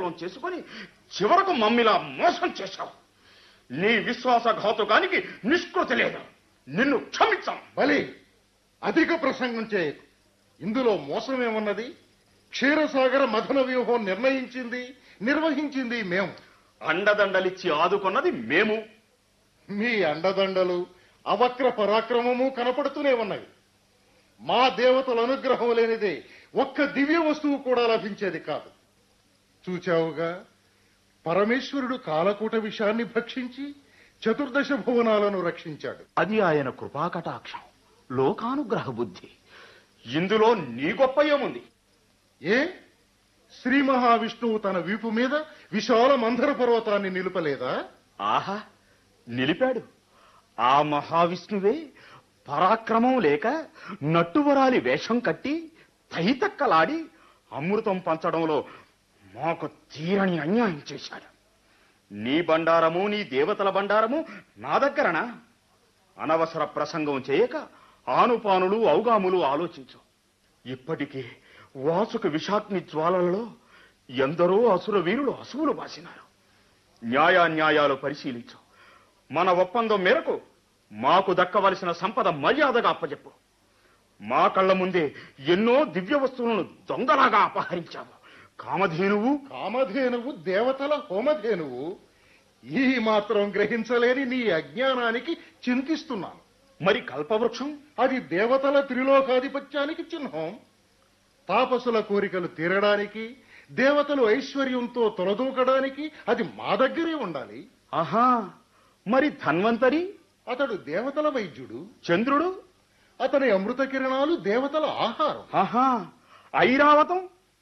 దుర్వినియోగం చేసుకొని చివరకు మమ్మిలా మోసం చేశావు నీ విశ్వాసఘాతుకానికి నిష్కృతి లేదు నిన్ను క్షమించాం బలి అధిక ప్రసంగం చేయకు ఇందులో మోసమేమున్నది క్షీరసాగర మథన వ్యూహం నిర్ణయించింది నిర్వహించింది మేము అండదండలిచ్చి ఆదుకున్నది మేము మీ అండదండలు అవక్ర పరాక్రమము కనపడుతూనే ఉన్నవి మా దేవతల అనుగ్రహం లేనిదే ఒక్క దివ్య వస్తువు కూడా లభించేది కాదు చూచావుగా పరమేశ్వరుడు కాలకూట విషాన్ని భక్షించి చతుర్దశ భువనాలను రక్షించాడు అది ఆయన కృపాకటాక్షం లోకానుగ్రహ బుద్ధి ఇందులో నీ గొప్ప ఏముంది ఏ శ్రీ మహావిష్ణువు తన వీపు మీద విశాల మందర పర్వతాన్ని నిలుపలేదా ఆహా నిలిపాడు ఆ మహావిష్ణువే పరాక్రమం లేక నట్టువరాలి వేషం కట్టి తైతక్కలాడి అమృతం పంచడంలో మాకు తీరని అన్యాయం చేశాడు నీ బండారము నీ దేవతల బండారము నా దగ్గరనా అనవసర ప్రసంగం చేయక ఆనుపానులు ఔగాములు ఆలోచించు ఇప్పటికే వాసుక విషాగ్ని జ్వాలలలో ఎందరో అసుర వీరులు అసువులు బాసినారు న్యాయాన్యాయాలు పరిశీలించు మన ఒప్పందం మేరకు మాకు దక్కవలసిన సంపద మర్యాదగా అప్పచెప్పు మా కళ్ళ ముందే ఎన్నో దివ్య వస్తువులను దొంగలాగా అపహరించావు కామధేనువు కామధేనువు దేవతల హోమధేనువు ఈ మాత్రం గ్రహించలేని నీ అజ్ఞానానికి చింతిస్తున్నాను మరి కల్పవృక్షం అది దేవతల త్రిలోకాధిపత్యానికి చిహ్నం తాపసుల కోరికలు తీరడానికి దేవతలు ఐశ్వర్యంతో తొలదూకడానికి అది మా దగ్గరే ఉండాలి ఆహా మరి ధన్వంతరి అతడు దేవతల వైద్యుడు చంద్రుడు అతని అమృత కిరణాలు దేవతల ఆహారం ఆహా ఐరావతం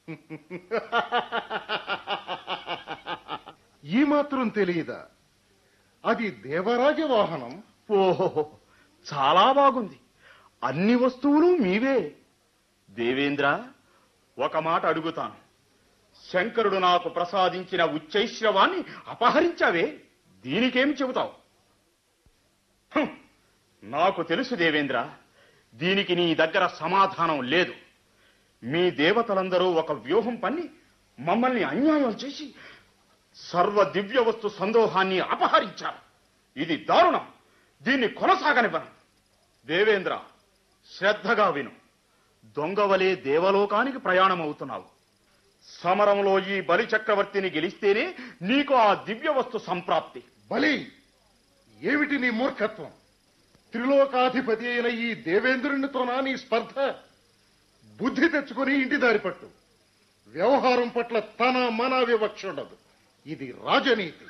ఈ మాత్రం తెలియదా అది దేవరాజ వాహనం ఓహో చాలా బాగుంది అన్ని వస్తువులు మీవే దేవేంద్ర ఒక మాట అడుగుతాను శంకరుడు నాకు ప్రసాదించిన ఉచ్చైశ్రవాన్ని అపహరించావే దీనికేమి చెబుతావు హుం, నాకు తెలుసు దేవేంద్ర దీనికి నీ దగ్గర సమాధానం లేదు మీ దేవతలందరూ ఒక వ్యూహం పన్ని మమ్మల్ని అన్యాయం చేసి సర్వ దివ్య వస్తు సందోహాన్ని అపహరించారు ఇది దారుణం దీన్ని కొనసాగనివ్వను దేవేంద్ర శ్రద్ధగా విను దొంగవలే దేవలోకానికి ప్రయాణం అవుతున్నావు సమరంలో ఈ బలి చక్రవర్తిని గెలిస్తేనే నీకు ఆ దివ్య వస్తు సంప్రాప్తి బలి ఏమిటి నీ మూర్ఖత్వం త్రిలోకాధిపతి అయిన ఈ దేవేంద్రునితోనా నీ స్పర్ధ బుద్ధి తెచ్చుకుని ఇంటి దారి పట్టు వ్యవహారం పట్ల తన మన వివక్ష ఉండదు ఇది రాజనీతి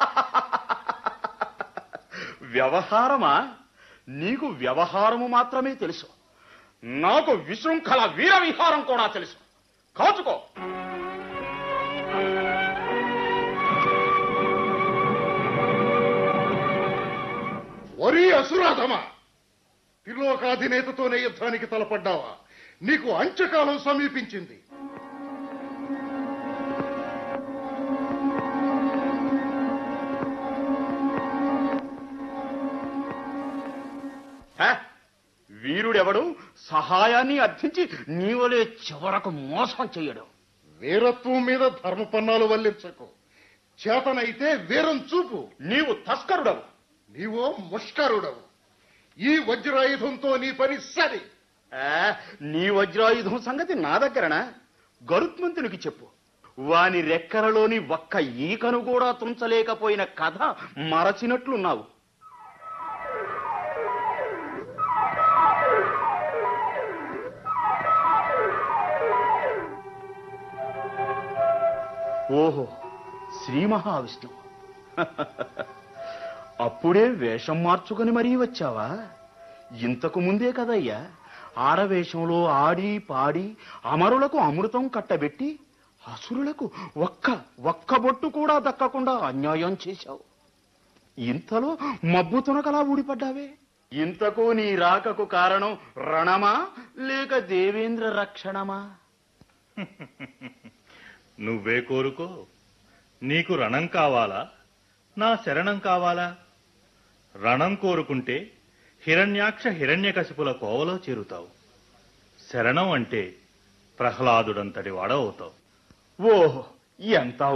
వ్యవహారమా నీకు వ్యవహారము మాత్రమే తెలుసు నాకు విశృంఖల వీర విహారం కూడా తెలుసు కాచుకో వరి అసురాధమా త్రిలోకాధినేతతోనే యుద్ధానికి తలపడ్డావా నీకు అంత్యకాలం సమీపించింది హే? వీరుడెవడు సహాయాన్ని అర్థించి నీవలే చివరకు మోసం చెయ్యడు వీరత్వం మీద ధర్మపన్నాలు వల్లించకు చేతనైతే వీరం చూపు నీవు తస్కరుడవు నీవో ముష్కరుడవు ఈ వజ్రాయుధంతో నీ పని సరి ఆ, నీ వజ్రాయుధం సంగతి నా దగ్గరనా గరుత్మంతునికి చెప్పు వాని రెక్కలలోని ఒక్క ఈకను కూడా తుంచలేకపోయిన కథ మరచినట్లున్నావు ఓహో శ్రీ మహావిష్ణువు అప్పుడే వేషం మార్చుకొని మరీ వచ్చావా ఇంతకు ముందే కదయ్యా ఆడవేషంలో ఆడి పాడి అమరులకు అమృతం కట్టబెట్టి అసురులకు ఒక్క ఒక్క బొట్టు కూడా దక్కకుండా అన్యాయం చేశావు ఇంతలో మబ్బు తునకలా ఊడిపడ్డావే ఇంతకు నీ రాకకు కారణం రణమా లేక దేవేంద్ర రక్షణమా నువ్వే కోరుకో నీకు రణం కావాలా నా శరణం కావాలా రణం కోరుకుంటే హిరణ్యాక్ష హిరణ్యకశిపుల కోవలో చేరుతావు శరణం అంటే ప్రహ్లాదుడంతటి వాడవుతావు ఓహో ఎంత